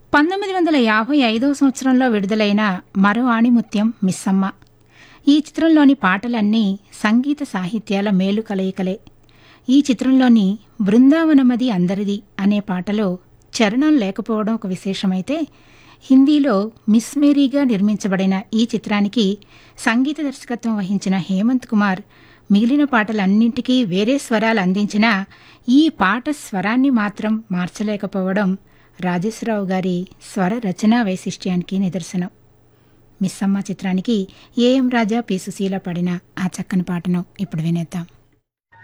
పంతొమ్మిది వందల యాభై ఐదవ సంవత్సరంలో విడుదలైన మరో ఆణిముత్యం మిస్సమ్మ ఈ చిత్రంలోని పాటలన్నీ సంగీత సాహిత్యాల మేలు కలయికలే ఈ చిత్రంలోని బృందావనమది అందరిది అనే పాటలో చరణం లేకపోవడం ఒక విశేషమైతే హిందీలో మిస్ మేరీగా నిర్మించబడిన ఈ చిత్రానికి సంగీత దర్శకత్వం వహించిన హేమంత్ కుమార్ మిగిలిన పాటలన్నింటికీ వేరే స్వరాలు అందించినా ఈ పాట స్వరాన్ని మాత్రం మార్చలేకపోవడం రాజేశ్వరరావు గారి స్వర రచనా వైశిష్ట్యానికి నిదర్శనం మిస్సమ్మ చిత్రానికి ఏఎం రాజా పి సుశీల పాడిన ఆ చక్కని పాటను ఇప్పుడు వినేద్దాం